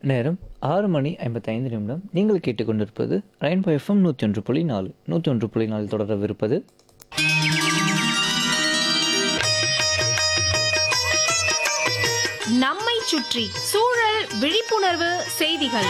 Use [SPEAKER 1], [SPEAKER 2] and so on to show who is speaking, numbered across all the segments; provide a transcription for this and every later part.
[SPEAKER 1] நேரம் ஆறு மணி ஐம்பத்தைந்து நிமிடம் நீங்கள் கேட்டுக்கொண்டிருப்பது ரெயின்போ எஃப்எம் நூற்றி ஒன்று புள்ளி நாலு நூற்றி ஒன்று புள்ளி நாலு தொடரவிருப்பது
[SPEAKER 2] நம்மை சுற்றி சூழல் விழிப்புணர்வு செய்திகள்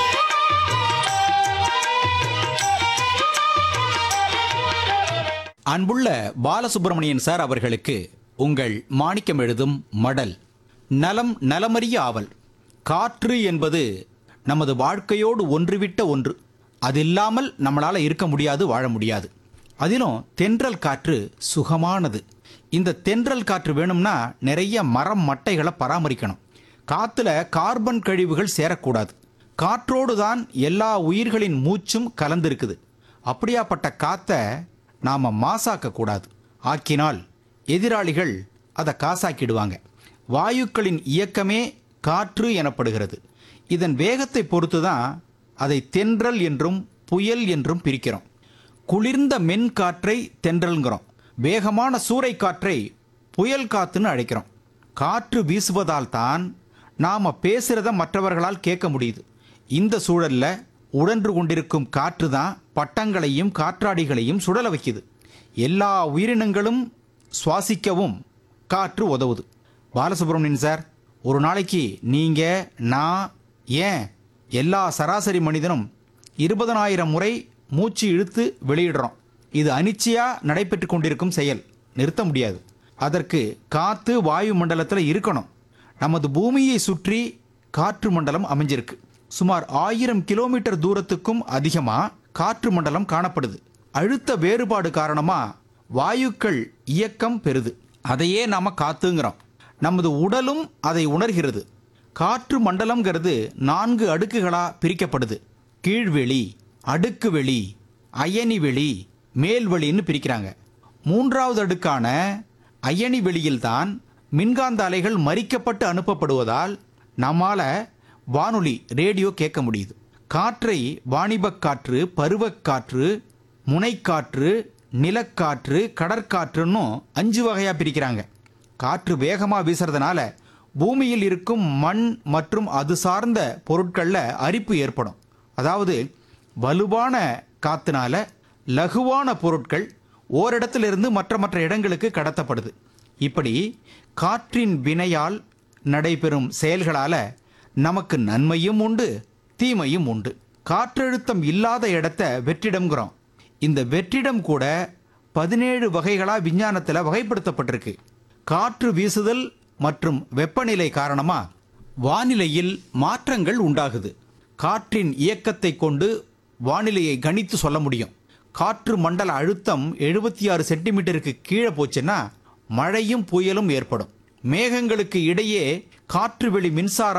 [SPEAKER 3] அன்புள்ள பாலசுப்பிரமணியன் சார் அவர்களுக்கு உங்கள் மாணிக்கம் எழுதும் மடல் நலம் நலமறிய ஆவல் காற்று என்பது நமது வாழ்க்கையோடு ஒன்றுவிட்ட ஒன்று அது இல்லாமல் நம்மளால இருக்க முடியாது வாழ முடியாது அதிலும் தென்றல் காற்று சுகமானது இந்த தென்றல் காற்று வேணும்னா நிறைய மரம் மட்டைகளை பராமரிக்கணும் காத்துல கார்பன் கழிவுகள் சேரக்கூடாது காற்றோடு தான் எல்லா உயிர்களின் மூச்சும் கலந்திருக்குது அப்படியாப்பட்ட காத்தை நாம மாசாக்க கூடாது ஆக்கினால் எதிராளிகள் அதை காசாக்கிடுவாங்க வாயுக்களின் இயக்கமே காற்று எனப்படுகிறது இதன் வேகத்தை பொறுத்து தான் அதை தென்றல் என்றும் புயல் என்றும் பிரிக்கிறோம் குளிர்ந்த மென் காற்றை தென்றல்ங்கிறோம் வேகமான சூறை காற்றை புயல் காத்துன்னு அழைக்கிறோம் காற்று வீசுவதால் தான் நாம பேசுறத மற்றவர்களால் கேட்க முடியுது இந்த சூழல்ல உழன்று கொண்டிருக்கும் காற்று தான் பட்டங்களையும் காற்றாடிகளையும் சுழல வைக்குது எல்லா உயிரினங்களும் சுவாசிக்கவும் காற்று உதவுது பாலசுப்ரமணியன் சார் ஒரு நாளைக்கு நீங்க நான் ஏன் எல்லா சராசரி மனிதனும் இருபதனாயிரம் முறை மூச்சு இழுத்து வெளியிடுறோம் இது அனிச்சையா நடைபெற்று கொண்டிருக்கும் செயல் நிறுத்த முடியாது அதற்கு காத்து வாயு மண்டலத்தில் இருக்கணும் நமது பூமியை சுற்றி காற்று மண்டலம் அமைஞ்சிருக்கு சுமார் ஆயிரம் கிலோமீட்டர் தூரத்துக்கும் அதிகமா காற்று மண்டலம் காணப்படுது அழுத்த வேறுபாடு காரணமா வாயுக்கள் இயக்கம் பெறுது அதையே நாம காத்துங்கிறோம் நமது உடலும் அதை உணர்கிறது காற்று மண்டலம்ங்கிறது நான்கு அடுக்குகளா பிரிக்கப்படுது கீழ்வெளி அடுக்கு வெளி அயனி வெளி மேல்வெளின்னு பிரிக்கிறாங்க மூன்றாவது அடுக்கான அயனி வெளியில்தான் மின்காந்த அலைகள் மறிக்கப்பட்டு அனுப்பப்படுவதால் நம்மால வானொலி ரேடியோ கேட்க முடியுது காற்றை வாணிபக் காற்று பருவக் காற்று முனைக்காற்று நிலக்காற்று கடற்காற்றுன்னும் அஞ்சு வகையா பிரிக்கிறாங்க காற்று வேகமா வீசுறதுனால பூமியில் இருக்கும் மண் மற்றும் அது சார்ந்த பொருட்கள்ல அரிப்பு ஏற்படும் அதாவது வலுவான காத்துனால லகுவான பொருட்கள் ஓரிடத்திலிருந்து மற்ற மற்ற இடங்களுக்கு கடத்தப்படுது இப்படி காற்றின் வினையால் நடைபெறும் செயல்களால நமக்கு நன்மையும் உண்டு தீமையும் உண்டு காற்றழுத்தம் இல்லாத இடத்த வெற்றிடம்ங்கிறோம் இந்த வெற்றிடம் கூட பதினேழு வகைகளா விஞ்ஞானத்துல வகைப்படுத்தப்பட்டிருக்கு காற்று வீசுதல் மற்றும் வெப்பநிலை காரணமா வானிலையில் மாற்றங்கள் உண்டாகுது காற்றின் இயக்கத்தை கொண்டு வானிலையை கணித்து சொல்ல முடியும் காற்று மண்டல அழுத்தம் எழுபத்தி ஆறு சென்டிமீட்டருக்கு கீழே போச்சுன்னா மழையும் புயலும் ஏற்படும் மேகங்களுக்கு இடையே காற்று வெளி மின்சாரம்